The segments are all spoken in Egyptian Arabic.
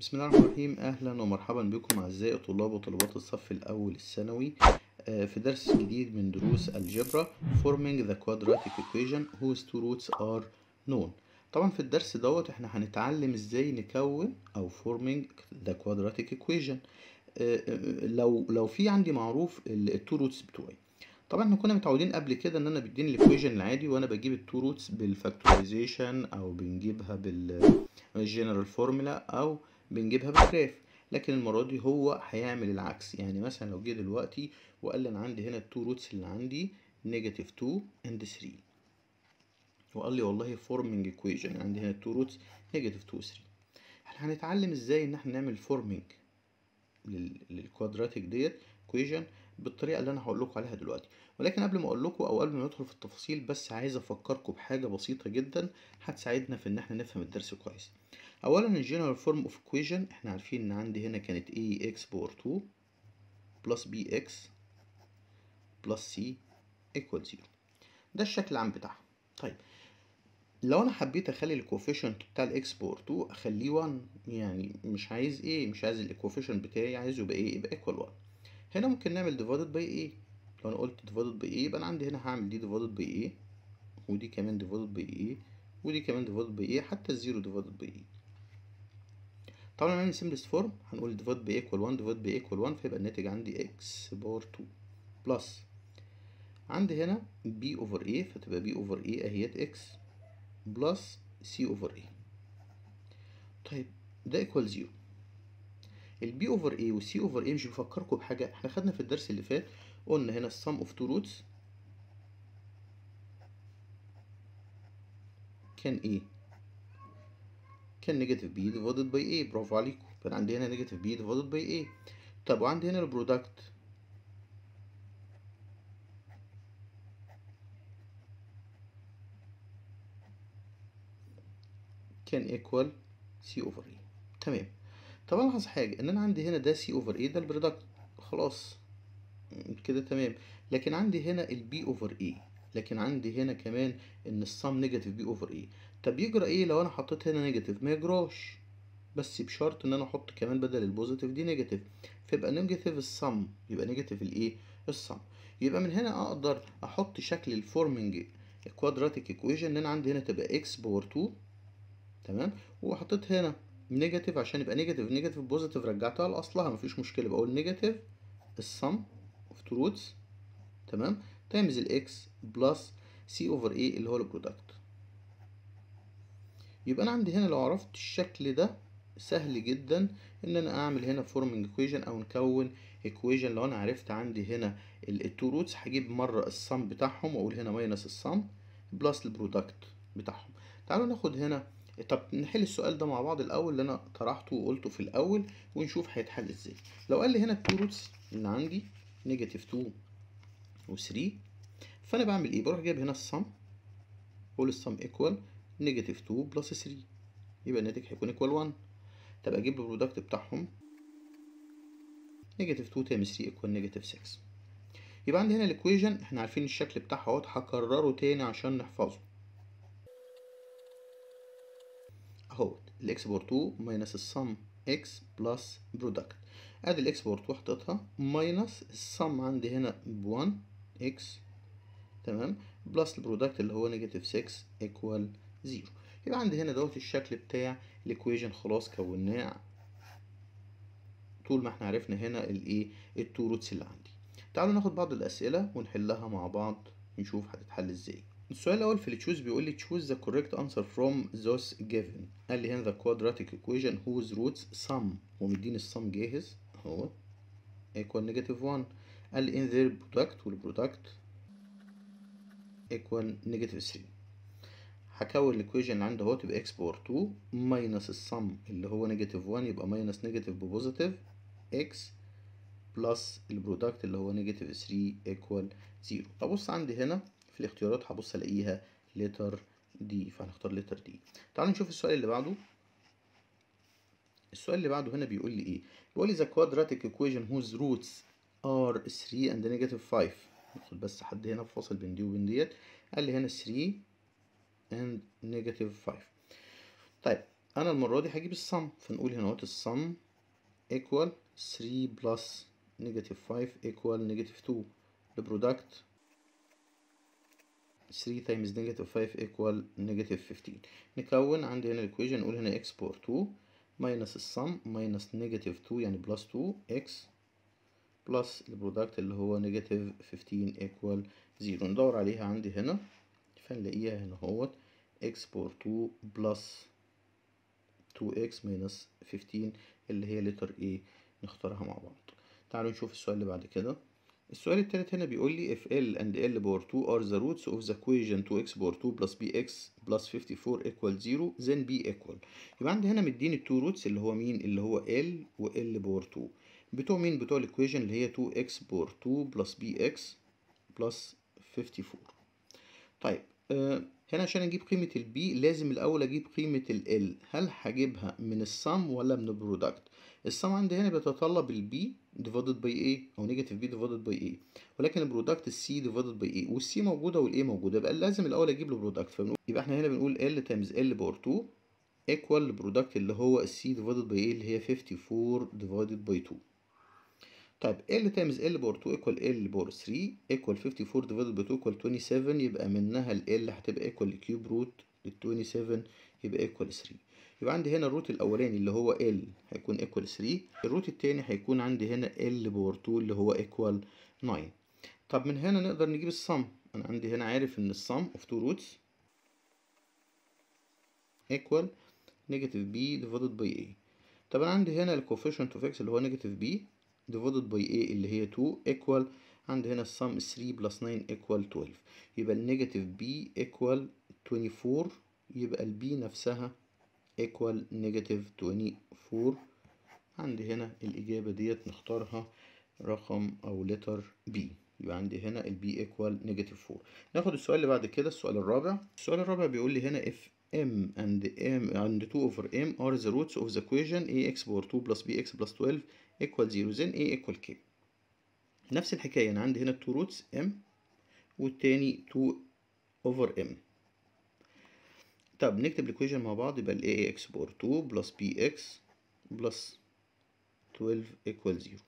بسم الله الرحمن الرحيم أهلا ومرحبا بكم أعزائي طلاب وطالبات الصف الأول الثانوي آه، في درس جديد من دروس الجبرا Forming the quadratic equation whose two roots are known طبعا في الدرس دوت احنا هنتعلم ازاي نكون أو forming the quadratic equation آه، آه، لو لو في عندي معروف التو روتس بتوعي طبعا احنا كنا متعودين قبل كده ان انا بيديني الايكويشن العادي وانا بجيب التو روتس بالفاكتورايزيشن او بنجيبها بالجنرال فورمولا او بنجيبها بالجراف لكن المره دي هو هيعمل العكس يعني مثلا لو جه دلوقتي وقال لي انا عندي هنا التو روتس اللي عندي نيجاتيف 2 اند 3 وقال لي والله فورمينج ايكويشن عندي هنا التو روتس نيجاتيف 2 3 احنا هنتعلم ازاي ان احنا نعمل فورمينج للكوادراتيك ديت ايكويشن بالطريقه اللي انا هقول لكم عليها دلوقتي ولكن قبل ما اقول لكم او قبل ما ندخل في التفاصيل بس عايز افكركم بحاجه بسيطه جدا هتساعدنا في ان احنا نفهم الدرس كويس اولا الجنرال فورم اوف ايكويشن احنا عارفين ان عندي هنا كانت اي اكس باور 2 بلس بي اكس بلس سي ايكوال 0 ده الشكل العام بتاعها طيب لو انا حبيت اخلي الكوفيشنت بتاع الاكس باور 2 اخليه 1 يعني مش عايز ايه مش عايز الايكوفيشنت بتاعي عايزه يبقى ايه يبقى ايكوال 1 هنا ممكن نعمل ديفايدد باي ايه لو انا قلت ديفايدد باي ايه يبقى انا عندي هنا هعمل دي ديفايدد باي ايه ودي كمان ديفايدد باي ايه ودي كمان ديفايدد باي ايه حتى الزيرو ديفايدد باي ايه طبعا هنعمل سمبلست فورم هنقول ديفايد باي ايكوال 1 ديفايد باي ايكوال 1 فيبقى الناتج عندي اكس باور 2 بلس عندي هنا بي اوفر ايه فتبقى بي اوفر ايه اهيت اكس بلس سي اوفر ايه طيب ده ايكوال 0 البي اوفر ايه والسي اوفر ايه مش بفكركم بحاجه احنا خدنا في الدرس اللي فات قلنا هنا السم اوف تو روتس كان ايه كان نيجاتيف بي ديفايدد باي ايه برافو عليكم كان عندي هنا نيجاتيف بي ديفايدد باي ايه طب وعندي هنا البرودكت كان ايكوال سي اوفر ايه تمام طب الاحظ حاجه ان انا عندي هنا ده سي اوفر ايه ده البرودكت خلاص كده تمام لكن عندي هنا البي اوفر ايه لكن عندي هنا كمان ان السم نيجاتيف بي اوفر ايه طب يجرى ايه لو انا حطيت هنا نيجاتيف ما يجراش بس بشرط ان انا احط كمان بدل البوزيتيف دي نيجاتيف فيبقى نيجاتيف السم يبقى نيجاتيف الايه السم يبقى من هنا اقدر احط شكل الفورمنج كوادراتيك ايكويشن ان انا عندي هنا تبقى اكس باور 2 تمام وحطيت هنا نيجاتيف عشان يبقى نيجاتيف نيجاتيف بوزيتيف رجعتها لاصلها مفيش مشكله بقول نيجاتيف السم اوف تو روتس تمام تايمز الاكس بلس سي اوفر ايه اللي هو البرودكت يبقى انا عندي هنا لو عرفت الشكل ده سهل جدا ان انا اعمل هنا فورمنج ايكويشن او نكون ايكويشن لو انا عرفت عندي هنا التو روتس هجيب مره السم بتاعهم واقول هنا ماينس السم بلس البرودكت بتاعهم تعالوا ناخد هنا طب نحل السؤال ده مع بعض الاول اللي انا طرحته وقلته في الاول ونشوف هيتحل ازاي لو قال لي هنا التو روتس اللي عندي نيجاتيف 2 و3 فانا بعمل ايه بروح جايب هنا السم اقول السم ايكوال نيجاتيف 2 بلس 3 يبقى الناتج هيكون ايكوال 1 طب اجيب البرودكت بتاعهم نيجاتيف 2 تايمز 3 ايكوال نيجاتيف 6 يبقى عندي هنا الايكويشن احنا عارفين الشكل بتاعها اهوت هكرره تاني عشان نحفظه اهوت الاكس بور 2 ماينس السم اكس بلس برودكت ادي الاكس بور 2 حطيتها ماينس السم عندي هنا ب 1 اكس تمام بلس البرودكت اللي هو نيجاتيف 6 ايكوال 0 يبقى عندي هنا دوت الشكل بتاع الايكويشن خلاص كوناه طول ما احنا عرفنا هنا الايه التو روتس اللي عندي تعالوا ناخد بعض الاسئله ونحلها مع بعض نشوف هتتحل ازاي السؤال الاول في التشوز بيقول لي choose the correct answer from those given قال لي هنا the quadratic equation whose roots sum ومديني السم جاهز اهو equal negative 1 قال لي in their product والبرودكت equal negative 3 هكون الايكويشن اللي عندي اهو تبقى x باور 2 ماينس السم اللي هو نيجاتيف 1 يبقى ماينس نيجاتيف ببوزيتيف x بلس البرودكت اللي هو نيجاتيف 3 ايكوال 0 ابص عندي هنا في الاختيارات هبص الاقيها لتر دي فهنختار لتر دي تعالوا نشوف السؤال اللي بعده السؤال اللي بعده هنا بيقول لي ايه بيقول لي the quadratic equation whose roots are 3 and negative 5 ناخد بس حد هنا فاصل بين دي وبين ديت قال لي هنا 3 and negative 5 طيب انا المره دي هجيب السم فنقول هنا اهوت السم equal 3 plus negative 5 equal negative 2 البرودكت 3 times negative 5 equal negative 15 نكون عندي هنا الايكويشن نقول هنا x بور 2 minus السم minus negative 2 يعني plus 2 x plus البرودكت اللي هو negative 15 equal 0 ندور عليها عندي هنا فنلاقيها هنا اهوت x بور 2 plus 2x minus 15 اللي هي لتر A نختارها مع بعض تعالوا نشوف السؤال اللي بعد كده السؤال التالت هنا بيقول لي if L and L باور 2 are the roots of the equation 2x باور 2 plus bx plus 54 equal 0 then b equal يبقى عندي هنا مديني التو روتس اللي هو مين اللي هو L و L باور 2 بتوع مين بتوع الايكويشن اللي هي 2x باور 2 plus bx plus 54 طيب آه هنا عشان اجيب قيمة البي لازم الاول اجيب قيمة ال هل هجيبها من السم ولا من البرودكت السم عندي هنا بيتطلب البي divided by a او نيجاتيف بي divided by a ولكن البرودكت السي divided by a والسي موجودة والاي موجودة يبقى لازم الاول اجيب البرودكت فبنقول يبقى احنا هنا بنقول ال تايمز ال باور 2 equal البرودكت اللي هو السي divided by a اللي هي 54 divided by 2 طيب L تايمز L باور 2 equal L باور 3 equal 54 divided by 2 equal 27 يبقى منها ال L هتبقى equal لكيوب روت ال 27 يبقى equal 3 يبقى عندي هنا الروت الأولاني اللي هو L هيكون equal 3 الروت التاني هيكون عندي هنا L باور 2 اللي هو equal 9 طب من هنا نقدر نجيب السم أنا عندي هنا عارف إن السم of two roots equal negative b divided by a طب أنا عندي هنا ال coefficient of x اللي هو negative b divided by a اللي هي 2 equal عندي هنا السم 3 plus 9 equal 12 يبقى النيجاتيف b equal 24 يبقى ال b نفسها equal negative 24 عندي هنا الإجابة ديت نختارها رقم أو letter b يبقى عندي هنا ال b equal negative 4 ناخد السؤال اللي بعد كده السؤال الرابع السؤال الرابع بيقول لي هنا if m and m and 2 over m are the roots of the equation ax power 2 plus bx plus 12 equal 0 then a equal k نفس الحكاية أنا عندي هنا التو روتس m والتاني 2 over m طب نكتب الإيكويشن مع بعض يبقى ال ax باور 2 plus bx plus 12 equal 0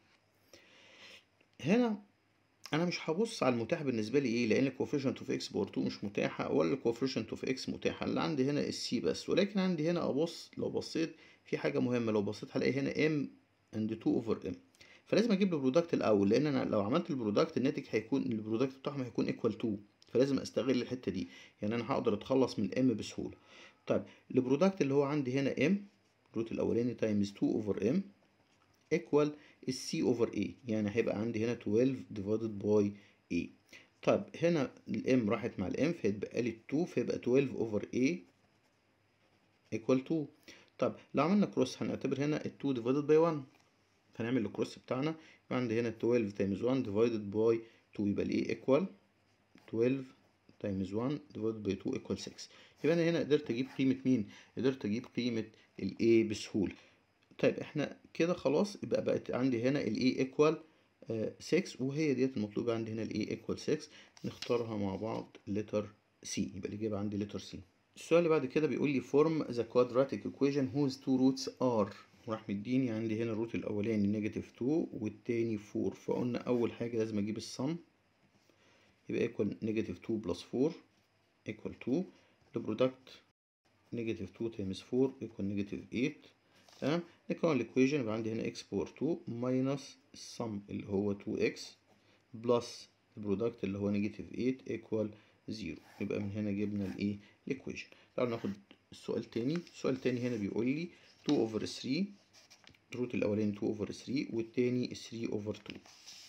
هنا أنا مش هبص على المتاح بالنسبة لي إيه لأن الكوفيشنت اوف اكس باور 2 مش متاحة ولا الكوفيشنت اوف اكس متاحة اللي عندي هنا السي بس ولكن عندي هنا أبص لو بصيت في حاجة مهمة لو بصيت هلاقي هنا m and 2 over m فلازم اجيب البرودكت الاول لان انا لو عملت البرودكت الناتج هيكون البرودكت بتاعهم هيكون ايكوال 2 فلازم استغل الحته دي يعني انا هقدر اتخلص من ام بسهوله طيب البرودكت اللي هو عندي هنا ام الروت الاولاني تايمز 2 اوفر ام ايكوال السي اوفر اي يعني هيبقى عندي هنا 12 ديفايدد باي اي طيب هنا الام راحت مع الام فيتبقى لي 2 فيبقى 12 اوفر اي ايكوال 2 طب لو عملنا كروس هنعتبر هنا ال 2 ديفايدد باي 1 هنعمل الكروس بتاعنا يبقى عندي هنا 12 تايمز 1 ديفايدد باي 2 يبقى الايه ايكوال 12 تايمز 1 ديفايدد باي 2 ايكوال 6 يبقى انا هنا قدرت اجيب قيمه مين قدرت اجيب قيمه الاي بسهوله طيب احنا كده خلاص يبقى بقت عندي هنا الاي ايكوال 6 وهي ديت المطلوبه عندي هنا الاي ايكوال 6 نختارها مع بعض لتر سي يبقى الاجابه عندي لتر سي السؤال اللي بعد كده بيقول لي form the quadratic equation whose two roots are وراح مديني عندي هنا الروت الاولاني نيجاتيف 2 والتاني 4 فقلنا اول حاجه لازم اجيب السم يبقى ايكوال نيجاتيف 2 بلس 4 ايكوال 2 البرودكت نيجاتيف 2 تايمز 4 ايكوال نيجاتيف 8 تمام نكون الايكويشن يبقى عندي هنا اكس باور 2 ماينس السم اللي هو 2 اكس بلس البرودكت اللي هو نيجاتيف 8 ايكوال 0 يبقى من هنا جبنا الايه الايكويشن تعالوا ناخد السؤال تاني السؤال التاني هنا بيقول لي 2 over 3 الروت الأولاني 2 over 3 والتاني 3 over 2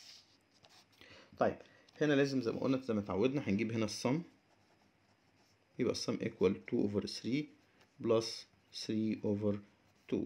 طيب هنا لازم زي ما قلنا زي ما اتعودنا هنجيب هنا السم يبقى السم equal 2 over 3 plus 3 over 2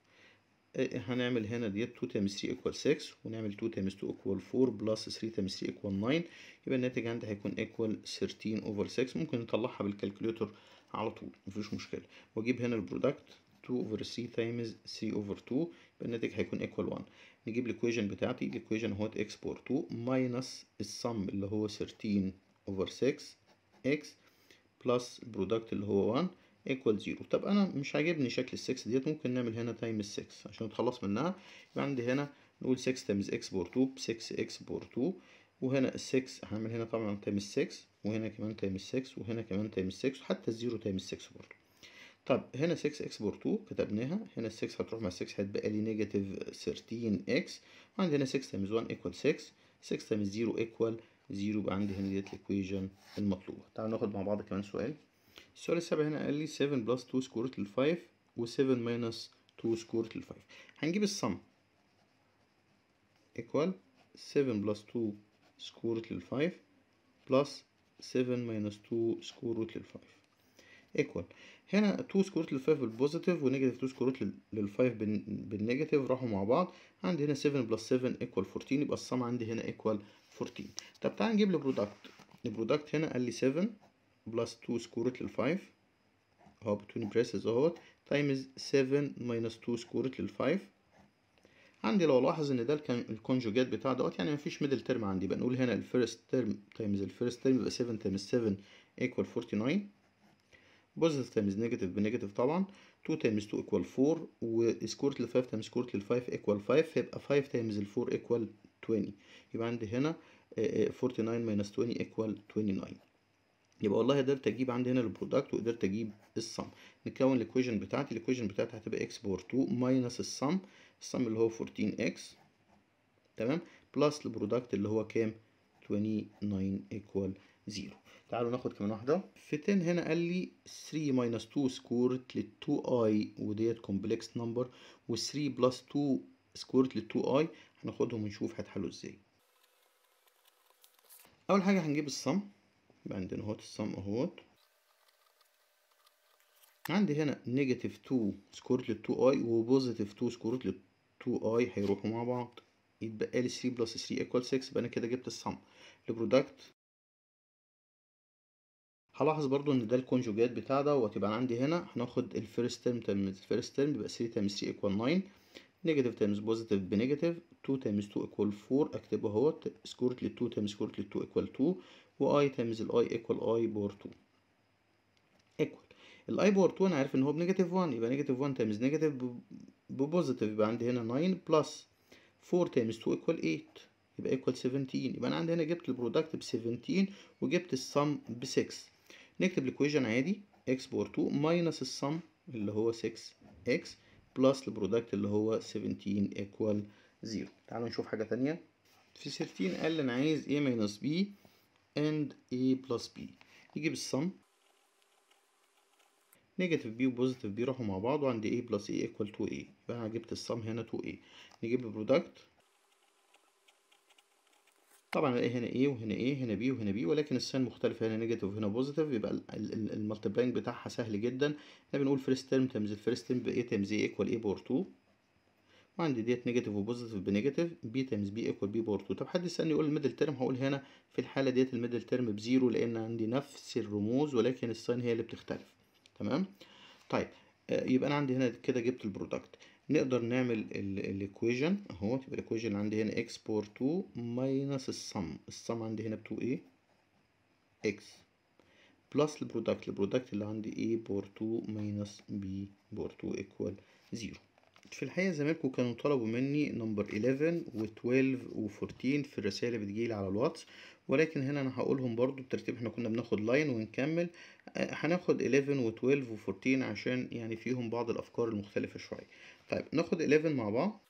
هنعمل هنا ديت 2 times 3 equal 6 ونعمل 2 times 2 equal 4 plus 3 times 3 equal 9 يبقى الناتج عندي هيكون equal 13 over 6 ممكن نطلعها بالكالكوليتر على طول مفيش مشكلة واجيب هنا البرودكت 2 over 3 times 3 over 2 يبقى الناتج هيكون equal 1 نجيب الايكويشن بتاعتي الايكويشن اهوت x باور 2 ماينس السم اللي هو 13 over 6 x بلس البرودكت اللي هو 1 ايكوال 0 طب انا مش عاجبني شكل ال 6 ديت ممكن نعمل هنا تايم ال 6 عشان نتخلص منها يبقى عندي هنا نقول 6 تايمز اكس بور 2 ب 6 اكس بور 2 وهنا ال 6 هعمل هنا طبعا تايمز 6 وهنا كمان تايمز 6 وهنا كمان تايمز 6 وحتى الزيرو تايمز 6 برضه طب هنا 6 اكس بور 2 كتبناها هنا ال 6 هتروح مع 6 هيتبقى لي نيجاتيف 13 اكس وعندي هنا 6 تايمز 1 ايكوال 6 6 تايمز 0 ايكوال 0 يبقى عندي هنا ديت الايكويجن المطلوبه تعالوا ناخد مع بعض كمان سؤال السؤال السابع هنا قال لي 7 بلس 2 سكوير روت لل 5 و7 ماينس 2 سكوير روت لل 5 هنجيب السم ايكوال 7 بلس 2 سكوير روت لل 5 بلس 7 ماينس 2 سكوير روت لل 5 ايكوال هنا 2 سكوير روت لل 5 بالبوزيتيف ونيجاتيف 2 سكوير روت لل 5 بالنيجاتيف راحوا مع بعض عندي هنا 7 بلس 7 ايكوال 14 يبقى السم عندي هنا ايكوال 14 طب تعال نجيب البرودكت البرودكت هنا قال لي 7 بلس 2 سكوير روت لل 5 اهو بتوين بريسز اهوت تايمز 7 ماينس 2 سكوير روت لل 5 عندي لو لاحظ ان ده كان الكونجوجات بتاع دوت يعني مفيش ميدل ترم عندي يبقى نقول هنا الفيرست ترم تايمز الفيرست ترم يبقى 7 تايمز 7 ايكوال 49 بوزيتيف تايمز نيجاتيف بنيجاتيف طبعا 2 تايمز 2 ايكوال 4 وسكورت لل 5 تايمز سكورت لل 5 ايكوال 5 فيبقى 5 تايمز ال 4 ايكوال 20 يبقى عندي هنا 49 ماينس 20 ايكوال 29 يبقى والله قدرت اجيب عندي هنا البرودكت وقدرت اجيب السم نكون الايكويشن بتاعتي الايكويشن بتاعتي هتبقى اكس باور 2 ماينس السم السم اللي هو 14 اكس تمام بلس البرودكت اللي هو كام 29 ايكوال 0 تعالوا ناخد كمان واحده في 10 هنا قال لي 3 ماينس 2 سكورت لل 2 اي وديت كومبلكس نمبر و 3 بلس 2 سكورت لل 2 اي هناخدهم ونشوف هيتحلوا ازاي اول حاجه هنجيب السم يبقى عندنا اهوت السم اهوت عندي هنا نيجاتيف 2 سكورت لل 2 اي وبوزيتيف 2 سكورت لل 2 اي هيروحوا مع بعض يتبقى لي 3 بلس 3 ايكوال 6 يبقى انا كده جبت السم البرودكت هلاحظ برضو ان ده الكونجوجات بتاع ده وتبقى عندي هنا هناخد الفيرست ترم تايمز الفيرست ترم يبقى 3 تايمز 3 ايكوال 9 نيجاتيف تايمز بوزيتيف بنيجاتيف 2 تايمز 2 ايكوال 4 اكتبه اهوت سكورت لل 2 تايمز سكورت لل 2 ايكوال 2 واي تايمز الاي ايكوال اي باور 2 ايكوال الاي باور 2 انا عارف ان هو بنيجاتيف 1 يبقى نيجاتيف 1 تايمز نيجاتيف ببوزيتيف يبقى عندي هنا 9 بلس 4 تايمز 2 ايكوال 8 يبقى ايكوال 17 يبقى انا عندي هنا جبت البرودكت ب 17 وجبت السم ب 6 نكتب الايكويشن عادي x باور 2 ماينس السم اللي هو 6x بلس البرودكت اللي هو 17 ايكوال 0 تعالوا نشوف حاجة تانية في 13 قال انا عايز a minus b and a plus b يجيب السم نيجاتيف b وبوزيتيف b راحوا مع بعض وعندي a plus a equal 2a يبقى انا جبت السم هنا 2a نجيب البرودكت طبعا الاقي هنا A وهنا A هنا B وهنا B ولكن الساين مختلفة هنا نيجاتيف وهنا بوزيتيف يبقى المالتيبلاينج بتاعها سهل جدا احنا بنقول فيرست ترم تايمز الفيرست ترم ب A تايمز A ايكوال A باور 2 وعندي ديت نيجاتيف وبوزيتيف بنيجاتيف B تايمز B ايكوال B باور 2 طب حد يسألني يقول الميدل ترم هقول هنا في الحالة ديت الميدل ترم بزيرو لأن عندي نفس الرموز ولكن الساين هي اللي بتختلف تمام طيب يبقى أنا عندي هنا كده جبت البرودكت نقدر نعمل الايكويجن اهو تبقى الايكويجن عندي هنا x باور 2 ماينس السم السم عندي هنا ب 2a x بلس البرودكت البرودكت اللي عندي a باور 2 ماينس b باور 2 ايكوال 0 في الحقيقة زمايلكم كانوا طلبوا مني نمبر 11 و12 و14 في الرسائل اللي بتجيلي على الواتس ولكن هنا انا هقولهم برضو بترتيب احنا كنا بناخد لاين ونكمل هناخد 11 و12 و14 عشان يعني فيهم بعض الافكار المختلفة شوية طيب ناخد 11 مع بعض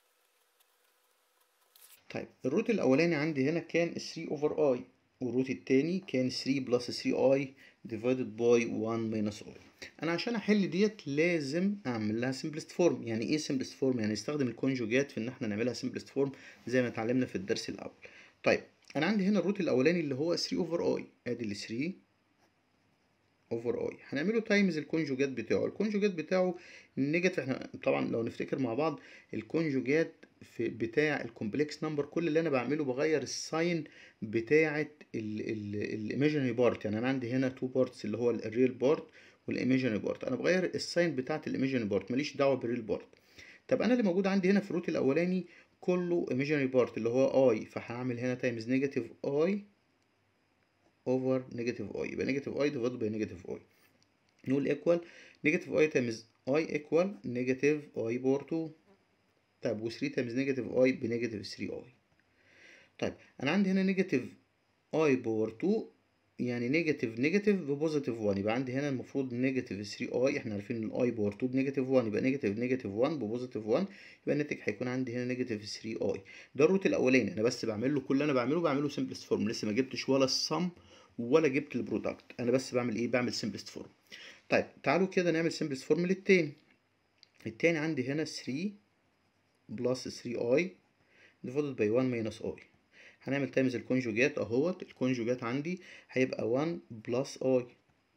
طيب الروت الاولاني عندي هنا كان 3 اوفر اي والروت التاني كان 3 بلس 3 اي divided by 1 minus i انا عشان احل ديت لازم اعمل لها simplest form يعني ايه simplest form يعني استخدم الكونجوجات في ان احنا نعملها simplest form زي ما اتعلمنا في الدرس الاول طيب انا عندي هنا الروت الاولاني اللي هو 3 اوفر اي ادي ال 3 اوفر اي هنعمله تايمز الكونجوجات بتاعه الكونجوجات بتاعه النيجاتيف احنا طبعا لو نفتكر مع بعض الكونجوجات في بتاع الكومبلكس نمبر كل اللي انا بعمله بغير الساين بتاعه الايماجينري بارت يعني انا عندي هنا تو بارتس اللي هو الريل بارت والايماجينري بارت انا بغير الساين بتاعه الايماجينري بارت ماليش دعوه بالريل بارت طب انا اللي موجود عندي هنا في الروت الاولاني كله imaginary part اللي هو i فهعمل هنا times negative i over negative i يبقى negative i divided by negative i نقول ايكوال نيجاتيف اي تايمز اي ايكوال نيجاتيف اي بور 2 طيب و 3 تايمز نيجاتيف اي بنيجاتيف 3 اي طيب انا عندي هنا نيجاتيف اي باور 2 يعني نيجاتيف نيجاتيف ببوزيتيف 1 يبقى عندي هنا المفروض نيجاتيف 3 اي احنا عارفين ان الاي باور 2 بنيجاتيف 1 يبقى نيجاتيف نيجاتيف 1 ببوزيتيف 1 يبقى الناتج هيكون عندي هنا نيجاتيف 3 اي ده الروت الاولاني انا بس بعمل له كل اللي انا بعمله بعمله سمبلست فورم لسه ما جبتش ولا السم ولا جبت البرودكت انا بس بعمل ايه بعمل سمبلست فورم طيب تعالوا كده نعمل سمبلست فورم للتاني التاني عندي هنا 3 بلس 3 اي divided by 1 minus i هنعمل تايمز الكونجوجات اهوت الكونجوجات عندي هيبقى 1 بلس اي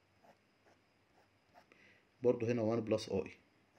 برضو هنا 1 بلس اي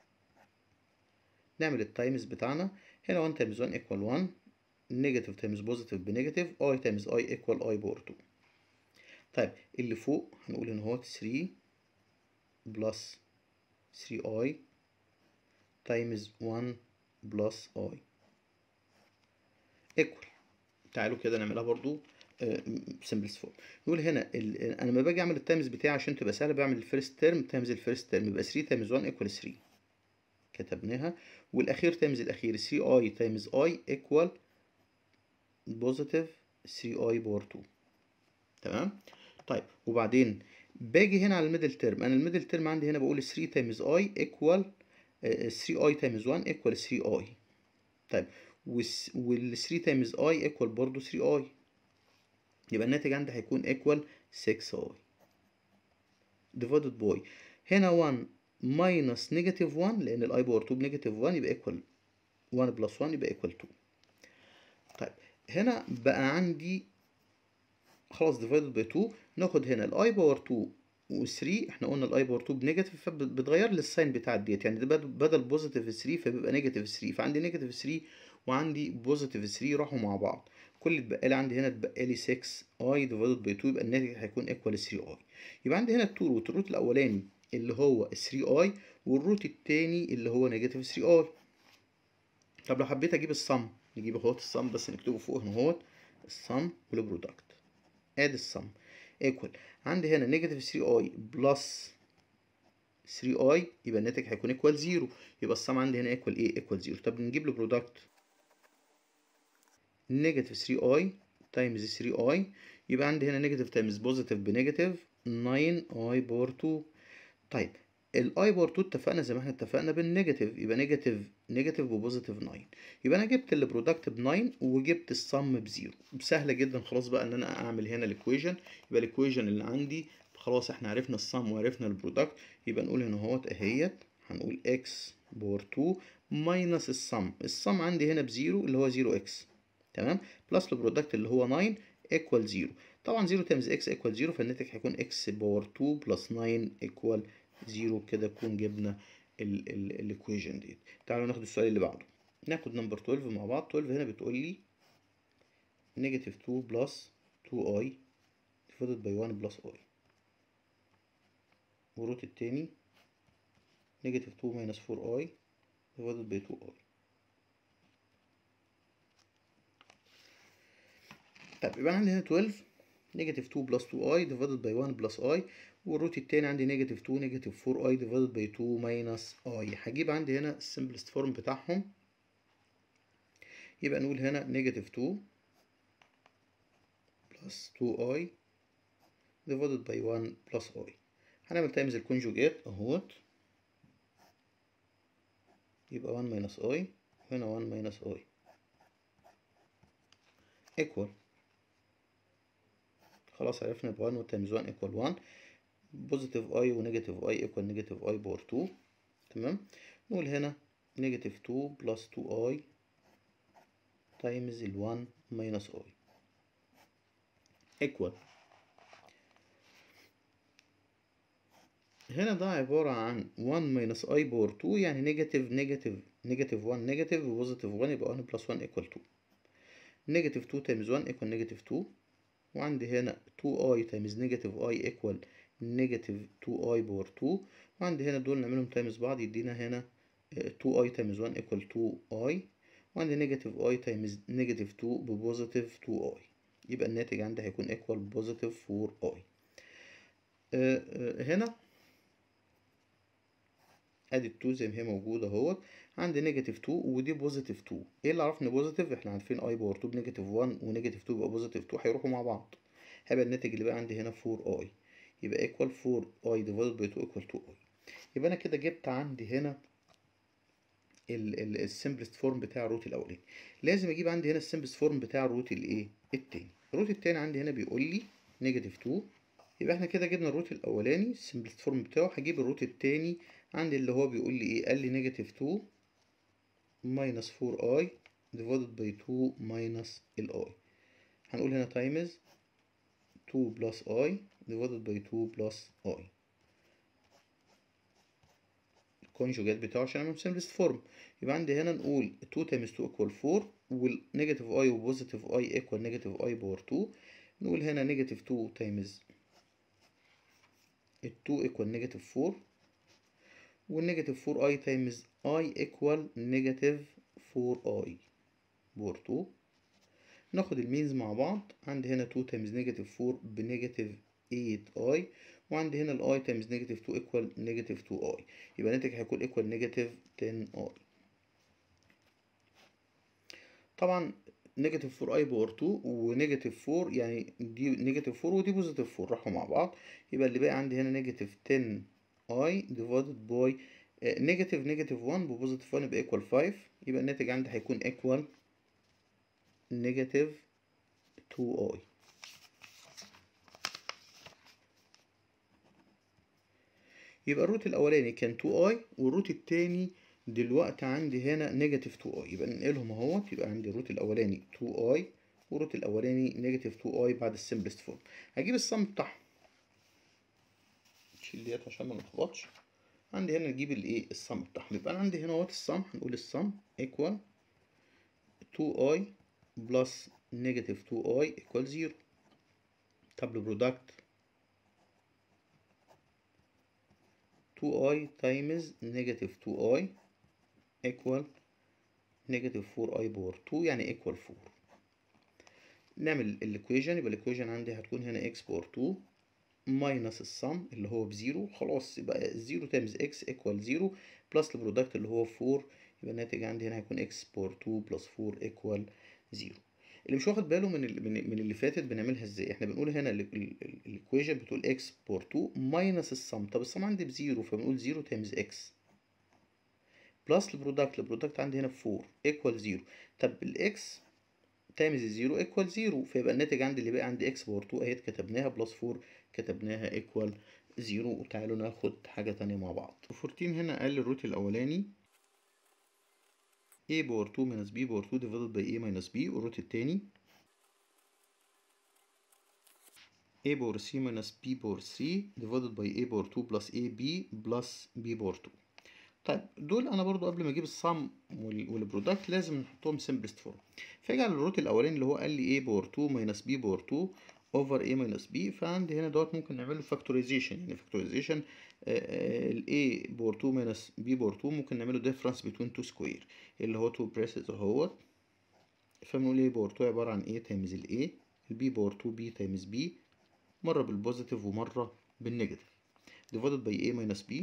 نعمل التايمز بتاعنا هنا 1 تايمز 1 equal 1 نيجاتيف تايمز بوزيتيف بنيجاتيف اي تايمز اي equal اي بور 2 طيب اللي فوق هنقول ان هو 3 بلس 3 اي تايمز 1 بلس اي equal تعالوا كده نعملها برضو سمبلس فورم نقول هنا ال... انا لما باجي اعمل التايمز بتاعي عشان تبقى سهله بعمل الفيرست ترم تايمز الفيرست ترم يبقى 3 تايمز 1 ايكوال 3 كتبناها والاخير تايمز الاخير 3 اي تايمز اي ايكوال بوزيتيف 3 اي باور 2 تمام طيب وبعدين باجي هنا على الميدل ترم انا الميدل ترم عندي هنا بقول 3 تايمز اي ايكوال 3 اي تايمز 1 ايكوال 3 اي طيب وال 3 تايمز اي ايكوال برضو 3 اي يبقى الناتج عندي هيكون ايكوال 6 اي ديفايدد باي هنا 1 ماينس نيجاتيف 1 لان الاي باور 2 بنيجاتيف 1 يبقى ايكوال 1 بلس 1 يبقى ايكوال 2 طيب هنا بقى عندي خلاص ديفايدد باي 2 ناخد هنا الاي باور 2 و3 احنا قلنا الاي باور 2 بنيجاتيف فبتغير لي الساين بتاع ديت يعني ده بدل بوزيتيف 3 فبيبقى نيجاتيف 3 فعندي نيجاتيف 3 وعندي بوزيتيف 3 راحوا مع بعض كل اللي اتبقى لي عندي هنا اتبقى لي 6 اي ديفايدد باي 2 يبقى الناتج هيكون ايكوال 3 اي يبقى عندي هنا التو روت الروت الاولاني اللي هو 3 اي والروت التاني اللي هو نيجاتيف 3 اي طب لو حبيت اجيب الصم نجيب اهوت الصم بس نكتبه فوق هنا اهوت الصم والبرودكت ادي الصم ايكوال عندي هنا نيجاتيف 3 اي بلس 3 اي يبقى الناتج هيكون ايكوال 0 يبقى الصم عندي هنا ايكوال ايه ايكوال 0 طب نجيب له برودكت نيجاتيف 3 اي تايمز 3 اي يبقى عندي هنا نيجاتيف تايمز بوزيتيف بنيجاتيف 9 اي بور 2 طيب الاي بور 2 اتفقنا زي ما احنا اتفقنا بالنيجاتيف يبقى نيجاتيف نيجاتيف وبوزيتيف 9 يبقى انا جبت البرودكت ب 9 وجبت الصم بزيرو سهله جدا خلاص بقى ان انا اعمل هنا الايكويشن يبقى الايكويشن اللي عندي خلاص احنا عرفنا الصم وعرفنا البرودكت يبقى نقول هنا اهوت اهيت هنقول اكس بور 2 ماينس الصم الصم عندي هنا بزيرو اللي هو 0 اكس تمام بلس البرودكت اللي هو 9 ايكوال 0 طبعا 0 تايمز اكس ايكوال 0 فالناتج هيكون اكس باور 2 بلس 9 ايكوال 0 كده نكون جبنا الايكويشن دي تعالوا ناخد السؤال اللي بعده ناخد نمبر 12 مع بعض 12 هنا بتقول لي نيجاتيف 2 بلس 2 اي divided by 1 بلس اي والروت التاني نيجاتيف 2 ماينس 4 اي divided by 2 اي طيب يبقى عندي هنا 12 نيجاتيف 2 بلس 2 اي divided by 1 بلس اي والروت التاني عندي نيجاتيف 2 نيجاتيف 4 اي divided by 2 ماينس اي هجيب عندي هنا السمبلست فورم بتاعهم يبقى نقول هنا نيجاتيف 2 بلس 2 اي divided by 1 بلس اي هنعمل تايمز الكونجوجيت اهوت يبقى 1 ماينس اي هنا 1 ماينس اي equal خلاص عرفنا ب 1 تايمز 1 equal 1 بوزيتيف اي ونيجاتيف اي equal نيجاتيف اي باور 2 تمام نقول هنا نيجاتيف 2 بلس 2 اي تايمز ال 1 ماينس اي equal هنا ده عبارة عن 1 ماينس اي باور 2 يعني نيجاتيف نيجاتيف نيجاتيف 1 نيجاتيف وبوزيتيف 1 يبقى 1 بلس 1 equal 2 نيجاتيف 2 تايمز 1 equal نيجاتيف 2 وعندي هنا 2i تايمز نيجاتيف i equal نيجاتيف 2i باور 2 وعندي هنا دول نعملهم تايمز بعض يدينا هنا 2i تايمز 1 equal 2i وعندي نيجاتيف i تايمز نيجاتيف 2 ببوزيتيف 2i يبقى الناتج عندي هيكون equal بوزيتيف 4i هنا ادي ال 2 زي ما هي موجودة اهوت عندي نيجاتيف 2 ودي بوزيتيف 2 ايه اللي عرفني بوزيتيف احنا عارفين اي باور 2 بنيجاتيف 1 ونيجاتيف 2 يبقى بوزيتيف 2 هيروحوا مع بعض هيبقى الناتج اللي بقى عندي هنا 4 اي يبقى ايكوال 4 اي ديفايدد باي 2 ايكوال 2 اي يبقى انا كده جبت عندي هنا السمبلست فورم بتاع الروت الاولاني لازم اجيب عندي هنا السمبلست فورم بتاع الروت الايه التاني الروت التاني عندي هنا بيقول لي نيجاتيف 2 يبقى احنا كده جبنا الروت الاولاني السمبلست فورم بتاعه هجيب الروت التاني عندي اللي هو بيقول لي ايه قال لي نيجاتيف 2 ماينس 4 اي divided by 2 minus ال i هنقول هنا times 2 plus i divided by 2 plus i الكونجوجات بتاعه عشان اعمل simplest فورم يبقى عندي هنا نقول 2 times 2 equal 4 والنيجاتيف i وبوزيتيف i equal نيجاتيف i باور 2 نقول هنا نيجاتيف 2 times ال 2 equal نيجاتيف 4 والنيجاتيف 4 i times i equal نيجاتيف 4i باور 2 ناخد المينز مع بعض عندي هنا 2 times نيجاتيف 4 بنيجاتيف 8i وعندي هنا الاي times نيجاتيف 2 equal نيجاتيف 2i يبقى الناتج هيكون equal نيجاتيف 10i طبعا نيجاتيف 4i باور 2 ونيجاتيف 4 يعني دي نيجاتيف 4 ودي بوزيتيف 4 راحوا مع بعض يبقى اللي باقي عندي هنا نيجاتيف 10i divided by نيجاتيف نيجاتيف 1 ببوزيتيف 1 يبقى equal 5 يبقى الناتج عندي هيكون equal نيجاتيف 2i يبقى الروت الاولاني كان 2i والروت التاني دلوقتي عندي هنا نيجاتيف 2i يبقى ننقلهم اهوت يبقى عندي الروت الاولاني 2i والروت الاولاني نيجاتيف 2i بعد السمبلست فورم هجيب السم بتاعهم نشيل ديت عشان ما نتلخبطش عندي هنا نجيب الايه السم بتاعهم يبقى انا عندي هنا اهوت السم هنقول السم ايكوال 2i بلس نيجاتيف 2i ايكوال 0 طب البرودكت 2i times negative 2i equal negative 4i باور 2 يعني equal 4 نعمل الايكويشن يبقى الايكويشن عندي هتكون هنا x باور 2 minus السم اللي هو بزيرو خلاص يبقى 0 times x equal 0 بلس البرودكت اللي هو 4 يبقى الناتج عندي هنا هيكون x باور 2 بلس 4 equal 0 اللي مش واخد باله من من اللي فاتت بنعملها ازاي احنا بنقول هنا الايكويشن بتقول x باور 2 ماينس السم طب السم عندي بزيرو فبنقول 0 تايمز x بلس البرودكت البرودكت عندي هنا 4 ايكوال 0 طب الاكس تايمز الزيرو ايكوال 0 فيبقى الناتج عندي اللي بقى عندي x باور 2 اهيت كتبناها بلس 4 كتبناها ايكوال 0 وتعالوا ناخد حاجة تانية مع بعض 14 هنا قال الروت الأولاني a باور 2 minus b باور 2 divided by a minus b والروت التاني a باور 3 minus b باور 3 divided by a باور 2 plus ab plus b باور 2 طيب دول انا برضو قبل ما اجيب الصم والبرودكت لازم نحطهم simplest form فاجي على الروت الاولاني اللي هو قال لي a باور 2 minus b باور 2 over a minus b فعندي هنا دوت ممكن نعمله factorization يعني factorization ال a باور 2 minus b باور 2 ممكن نعمله difference between two square اللي هو two braces اهوت فبنقول a باور 2 عبارة عن a times ال a ال b باور 2 b times b مرة بالبوزيتيف ومرة بالنيجاتيف divided by a minus b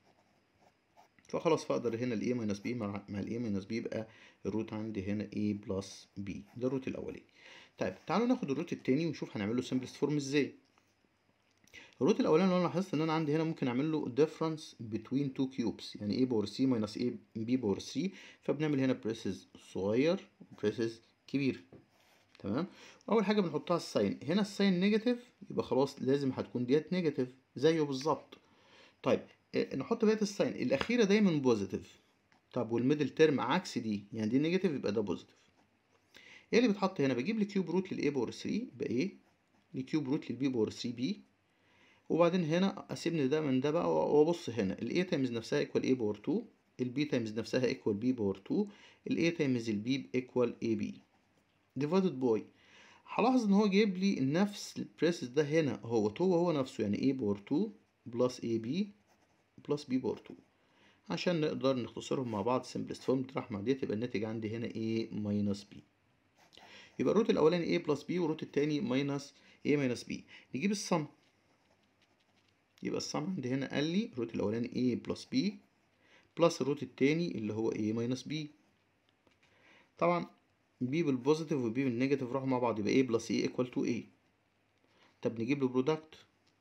فخلاص فاقدر هنا ال a minus b مع, مع ال a minus b يبقى الروت عندي هنا a plus b ده الروت الأولاني طيب تعالوا ناخد الروت التاني ونشوف هنعمله simplest form ازاي الروت الاولاني انا لاحظت ان انا عندي هنا ممكن اعمل له difference between two cubes يعني a باور c minus a b باور c فبنعمل هنا بريسز صغير وبريسز كبير تمام اول حاجه بنحطها الساين هنا الساين نيجاتيف يبقى خلاص لازم هتكون ديت نيجاتيف زيه بالظبط طيب نحط بقيه الساين الاخيره دايما بوزيتيف طب والميدل تيرم عكس دي يعني دي نيجاتيف يبقى ده بوزيتيف ايه اللي بيتحط هنا بجيب لي كيوب روت للاي باور 3 يبقى ايه لكيوب روت للبي باور 3 بي وبعدين هنا اسيبني ده من ده بقى وابص هنا الاي تايمز نفسها ايكوال اي باور 2 البي تايمز نفسها ايكوال بي باور 2 الاي تايمز البي ايكوال اي بي ديفايدد باي هلاحظ ان هو جايب لي نفس البريسس ده هنا هو هو هو نفسه يعني اي باور 2 بلس اي بي بلس بي باور 2 عشان نقدر نختصرهم مع بعض simplest form نطرح مع ديت يبقى الناتج عندي هنا a minus b يبقى الروت الاولاني a بلس b والروت التاني minus a minus b نجيب السم يبقى السم عندي هنا قال لي الروت الاولاني a بلس b بلس الروت التاني اللي هو a ماينس b طبعا b بالبوزيتيف و b بالنيجاتيف راحوا مع بعض يبقى a بلس a ايكوال تو a طب نجيب له برودكت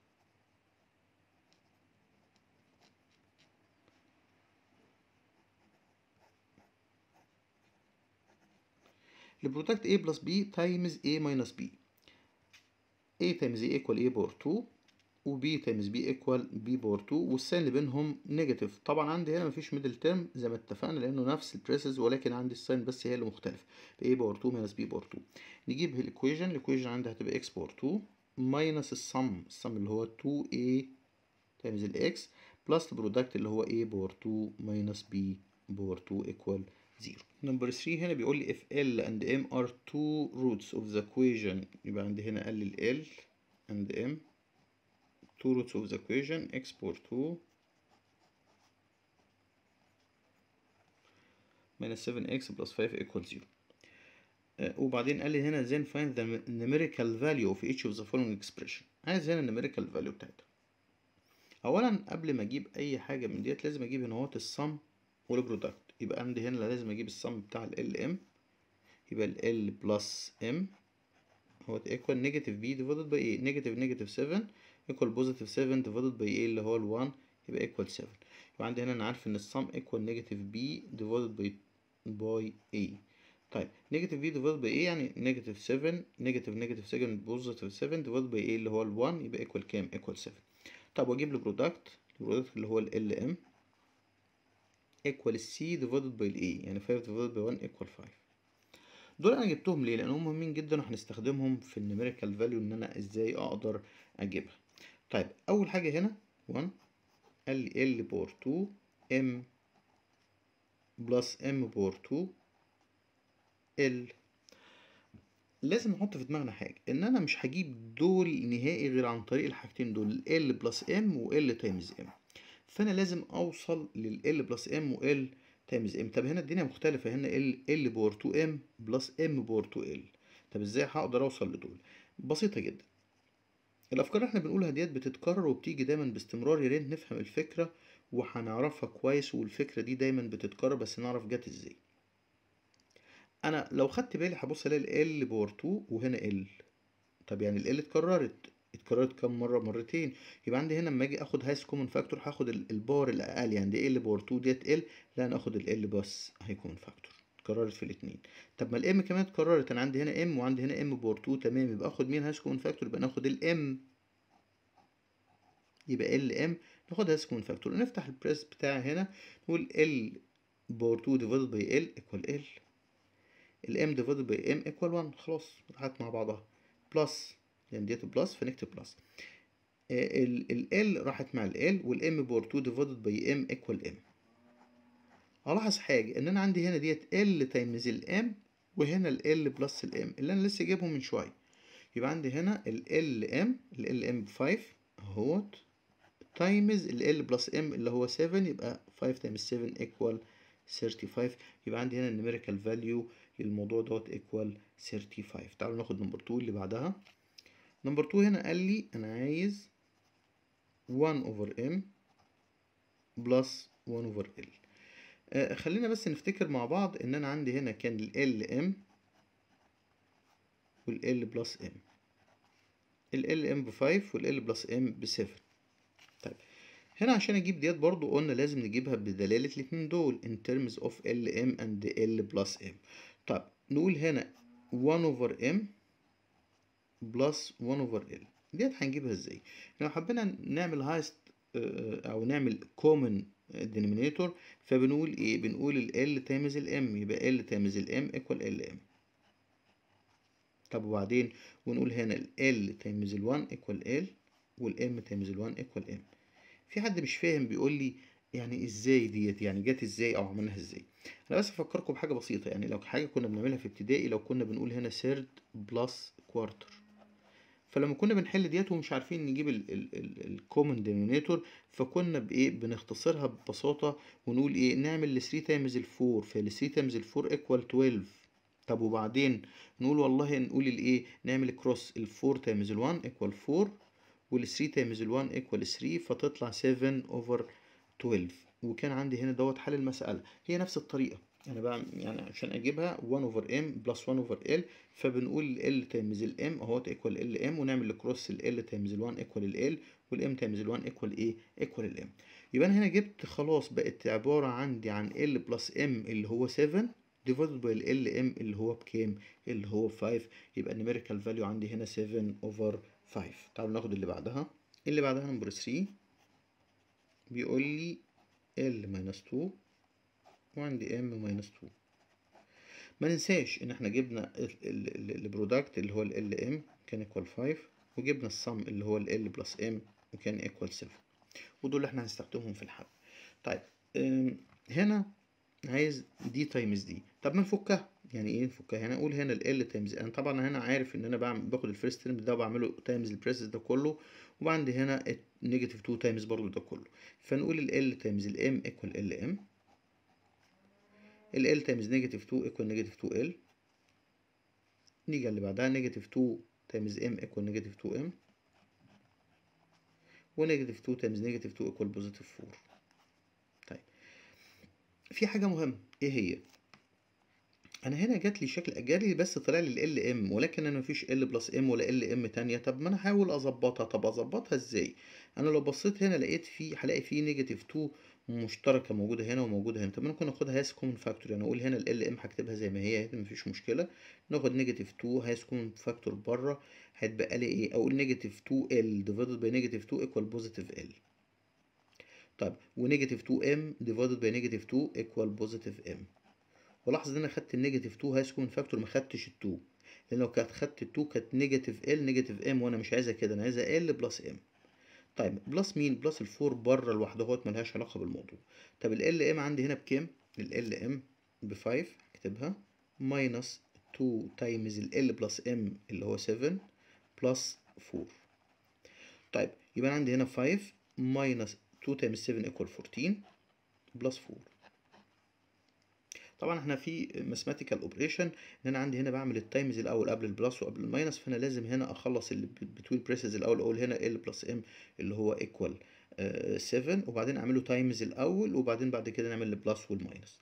البرودكت a بلس b تايمز a ماينس b a تايمز a ايكوال a باور 2 و b تايمز b ايكوال b باور 2 والساين اللي بينهم نيجاتيف طبعا عندي هنا مفيش ميدل تيرم زي ما اتفقنا لانه نفس البريسز ولكن عندي الساين بس هي اللي مختلفه a باور 2 ماينس b باور 2 نجيب الايكويشن الايكويشن عندي هتبقى x باور 2 ماينس السم السم اللي هو 2a تايمز الاكس بلس البرودكت اللي هو a باور 2 ماينس b باور 2 ايكوال 0 نمبر 3 هنا بيقول لي if L and M are two roots of the equation يبقى عندي هنا قال لي L and M two roots of the equation x باور 2 minus 7x plus 5 equal 0 uh, وبعدين قال لي هنا then find the numerical value of each of the following expression عايز هنا numerical value بتاعتها اولا قبل ما اجيب اي حاجه من ديت لازم اجيب هنا اهوت السم والبرودكت يبقى عندي هنا لازم اجيب السم بتاع ال ام يبقى ال L بلس ام هو equal negative b divided by a negative negative 7 equal positive 7 divided by a اللي هو ال 1 يبقى equal 7 يبقى عندي هنا انا عارف ان السم equal negative b divided by by a طيب negative b divided by a يعني negative 7 negative negative 7 positive 7 divided by a اللي هو ال 1 يبقى equal كام equal 7 طب واجيب له برودكت البرودكت اللي هو ال ام equal c divided by a يعني 5 divided by 1 equal 5 دول انا جبتهم ليه لانهم مهمين جدا وهنستخدمهم في النيوميريكال فاليو ان انا ازاي اقدر اجيبها طيب اول حاجه هنا 1 قال لي ال باور 2 ام بلس ام باور 2 ال لازم نحط في دماغنا حاجه ان انا مش هجيب دول نهائي غير عن طريق الحاجتين دول ال بلس ام و ال تايمز ام فانا لازم اوصل لل بلس ام و ال تايمز ام طب هنا الدنيا مختلفه هنا ال ال باور 2 ام بلس ام باور 2 ال طب ازاي هقدر اوصل لدول بسيطه جدا الافكار اللي احنا بنقولها ديت بتتكرر وبتيجي دايما باستمرار يا ريت نفهم الفكره وهنعرفها كويس والفكره دي دايما بتتكرر بس نعرف جت ازاي انا لو خدت بالي هبص الاقي ال باور 2 وهنا ال طب يعني ال اتكررت اتكررت كام مره مرتين يبقى عندي هنا لما اجي اخد هايست كومن فاكتور هاخد الباور الاقل يعني دي ال باور 2 ديت ال لا انا اخد ال بس هيكون فاكتور اتكررت في الاثنين طب ما الام كمان اتكررت انا عندي هنا ام وعندي هنا ام باور 2 تمام يبقى اخد مين هايست كومن فاكتور يبقى ناخد الام يبقى ال ام ناخد هايست كومن فاكتور نفتح البريس بتاعي هنا نقول ال باور 2 ديفايدد باي ال ايكوال ال الام ديفايدد باي ام ايكوال 1 خلاص راحت مع بعضها بلس لان ديت بلس فنكتب بلس ال ال راحت مع ال والام باور 2 ديفايدد باي ام ايكوال ام الاحظ حاجه ان انا عندي هنا ديت ال تايمز الام وهنا ال ال بلس الام اللي انا لسه جايبهم من شويه يبقى عندي هنا ال ال ام ال ال ام ب 5 اهوت تايمز ال ال بلس ام اللي هو 7 يبقى 5 تايمز 7 ايكوال 35 يبقى عندي هنا النيوميريكال فاليو للموضوع دوت ايكوال 35 تعالوا ناخد نمبر 2 اللي بعدها نمبر 2 هنا قال لي انا عايز 1 over m بلس 1 over l آه خلينا بس نفتكر مع بعض ان انا عندي هنا كان ال l m وال l بلس m ال l m ب 5 وال l بلس m ب 7 طيب هنا عشان اجيب ديت برضو قلنا لازم نجيبها بدلالة الاتنين دول in terms of ال m and l plus m طيب نقول هنا 1 over m بلس 1 اوفر ال ديت هنجيبها ازاي لو حبينا نعمل هايست او نعمل كومن denominator فبنقول ايه بنقول ال L تايمز ال M يبقى L تايمز ال M equal ال M طب وبعدين ونقول هنا ال L تايمز ال 1 equal L وال M تايمز ال 1 equal M في حد مش فاهم بيقول لي يعني ازاي ديت يعني جت ازاي او عملناها ازاي انا بس افكركم بحاجه بسيطه يعني لو حاجه كنا بنعملها في ابتدائي لو كنا بنقول هنا سيرد بلس كوارتر فلما كنا بنحل ديت ومش عارفين نجيب الكومن دينومينيتور فكنا بايه بنختصرها ببساطه ونقول ايه نعمل ال 3 تايمز ال 4 فال 3 تايمز ال 4 ايكوال 12 طب وبعدين نقول والله نقول الايه نعمل كروس ال 4 تايمز ال 1 ايكوال 4 وال 3 تايمز ال 1 ايكوال 3 فتطلع 7 اوفر 12 وكان عندي هنا دوت حل المسألة هي نفس الطريقة أنا بعمل يعني عشان أجيبها 1 over m plus 1 over l فبنقول ال تايمز ال m أهوت equal ال m ونعمل الكروس ال l تايمز ال 1 equal ال l وال m تايمز ال 1 equal إيه؟ equal ال m يبقى أنا هنا جبت خلاص بقت عبارة عندي عن l plus m اللي هو 7 divided by ال l m اللي هو بكام؟ اللي هو 5 يبقى النيميريكال فاليو عندي هنا 7 over 5 تعالوا ناخد اللي بعدها اللي بعدها نمبر 3 بيقول لي L minus 2 وعندي M minus 2 ما ننساش ان احنا جبنا البرودكت اللي هو ال LM كان equal 5 وجبنا السم اللي هو ال L plus M وكان equal 7 ودول اللي احنا هنستخدمهم في الحل طيب هنا عايز دي تايمز دي طب ما نفكها يعني ايه نفكها هنا اقول هنا ال L تايمز انا طبعا هنا عارف ان انا بعمل باخد الفيرست ترم ده وبعمله تايمز البريسز ده كله وعندي هنا نيجاتيف 2 تايمز برضو ده كله فنقول ال L تايمز ال M equal ال M ال L تايمز نيجاتيف 2 equal نيجاتيف 2 L نيجي اللي بعدها نيجاتيف 2 تايمز M equal نيجاتيف 2 M ونيجاتيف 2 تايمز نيجاتيف 2 equal بوزيتيف 4 طيب في حاجة مهمة ايه هي؟ انا هنا جات لي شكل جالي بس طلع لي ال ام ولكن انا مفيش ال بلس ام ولا ال ام تانية طب ما انا هحاول اظبطها طب اظبطها ازاي انا لو بصيت هنا لقيت في هلاقي في نيجاتيف 2 مشتركه موجوده هنا وموجوده هنا طب ممكن ناخدها هاس كومن فاكتور يعني اقول هنا ال ام هكتبها زي ما هي مفيش مشكله ناخد نيجاتيف 2 هاس كومن فاكتور بره هيتبقى لي ايه اقول نيجاتيف 2 ال ديفايدد باي نيجاتيف 2 ايكوال بوزيتيف ال طيب ونيجاتيف 2 ام ديفايدد باي نيجاتيف 2 ايكوال بوزيتيف ام ولاحظ ان انا خدت النيجاتيف 2 هاي سكومن فاكتور ما خدتش ال2 لان لو كانت خدت ال2 كانت نيجاتيف ال نيجاتيف ام وانا مش عايزها كده انا عايزها ال بلس ام طيب بلس مين بلس ال4 بره لوحدها اهوت ملهاش علاقه بالموضوع طب ال ام عندي هنا بكام ال ام ب 5 هكتبها ماينس 2 تايمز ال بلس ام اللي هو 7 بلس 4 طيب يبقى عندي هنا 5 ماينس 2 تايمز 7 ايكوال 14 بلس 4 طبعا احنا في ماثيماتيكال اوبريشن ان انا عندي هنا بعمل التايمز الاول قبل البلس وقبل الماينس فانا لازم هنا اخلص اللي بتوين بريسز الاول اقول هنا ال بلس ام اللي هو ايكوال 7 وبعدين اعمله تايمز الاول وبعدين بعد كده نعمل البلس والماينس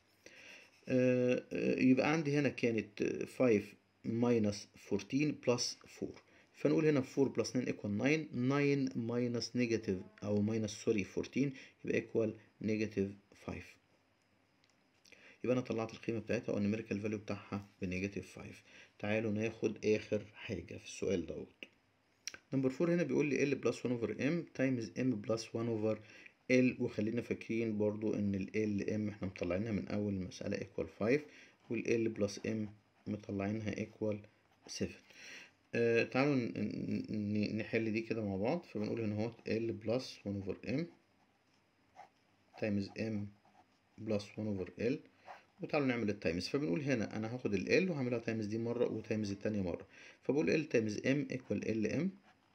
يبقى عندي هنا كانت 5 ماينس 14 بلس 4 فنقول هنا 4 بلس 9 ايكوال 9 9 ماينس نيجاتيف او ماينس سوري 14 يبقى ايكوال نيجاتيف 5 يبقى انا طلعت القيمه بتاعتها او النيميريكال فاليو بتاعها بنيجاتيف 5 تعالوا ناخد اخر حاجه في السؤال دوت نمبر 4 هنا بيقول لي ال بلس 1 اوفر ام تايمز ام بلس 1 اوفر ال وخلينا فاكرين برضو ان ال ام احنا مطلعينها من اول المساله ايكوال 5 وال بلس ام مطلعينها ايكوال 7 آه تعالوا نحل دي كده مع بعض فبنقول هنا اهوت ال بلس 1 اوفر ام تايمز ام بلس 1 اوفر ال وتعالوا نعمل التايمز فبنقول هنا انا هاخد ال L وهعملها تايمز دي مرة وتايمز التانية مرة فبقول L تايمز M equal LM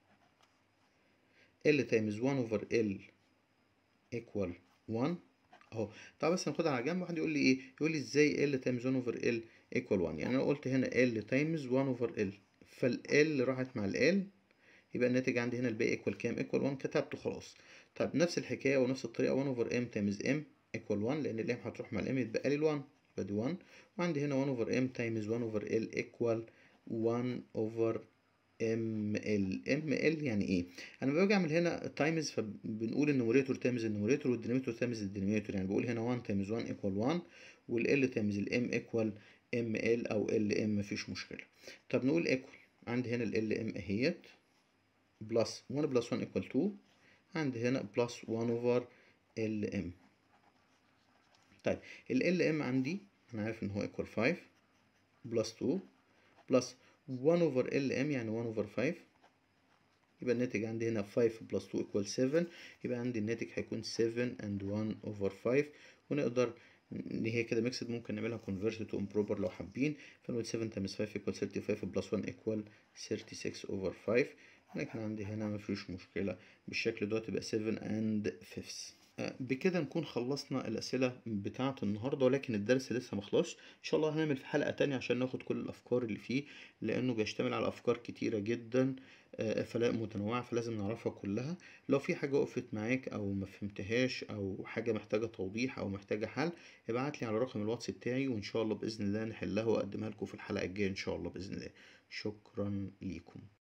L تايمز 1 over L equal 1 اهو طب بس ناخدها على جنب واحد يقول لي ايه يقول لي ازاي L تايمز 1 over L equal 1 يعني انا قلت هنا L تايمز 1 over L فال L راحت مع ال L يبقى الناتج عندي هنا الباقي equal كام equal 1 كتبته خلاص طب نفس الحكاية ونفس الطريقة 1 over M تايمز M equal 1 لان الام هتروح مع الام يتبقى لي ال 1 يبقى دي 1 وعندي هنا 1 اوفر ام تايمز 1 اوفر ال ايكوال 1 اوفر ام ال ام ال يعني ايه انا باجي اعمل هنا تايمز فبنقول النوميريتور تايمز النوميريتور والدينوميتور تايمز الدينوميتور يعني بقول هنا 1 تايمز 1 ايكوال 1 والال تايمز الام ايكوال ام ال او ال ام مفيش مشكله طب نقول ايكوال عندي هنا ال ام اهيت بلس 1 بلس 1 ايكوال 2 عندي هنا بلس 1 اوفر ال ام طيب ال ام عندي انا عارف ان هو equal 5 بلس 2 بلس 1 over ال ام يعني 1 over 5 يبقى الناتج عندي هنا 5 بلس 2 equal 7 يبقى عندي الناتج هيكون 7 and 1 over 5 ونقدر ان هي كده ميكسد ممكن نعملها convert to improper لو حابين فنقول 7 times 5 equal 35 plus 1 equal 36 over 5 لكن عندي هنا مفيش مشكلة بالشكل دوت يبقى 7 and 5 آه، بكده نكون خلصنا الأسئلة بتاعة النهاردة ولكن الدرس لسه مخلصش إن شاء الله هنعمل في حلقة تانية عشان ناخد كل الأفكار اللي فيه لأنه بيشتمل على أفكار كتيرة جدا آه، فلا متنوعة فلازم نعرفها كلها لو في حاجة وقفت معاك أو ما فهمتهاش أو حاجة محتاجة توضيح أو محتاجة حل ابعتلي على رقم الواتس بتاعي وإن شاء الله بإذن الله نحلها وأقدمها لكم في الحلقة الجاية إن شاء الله بإذن الله شكرا ليكم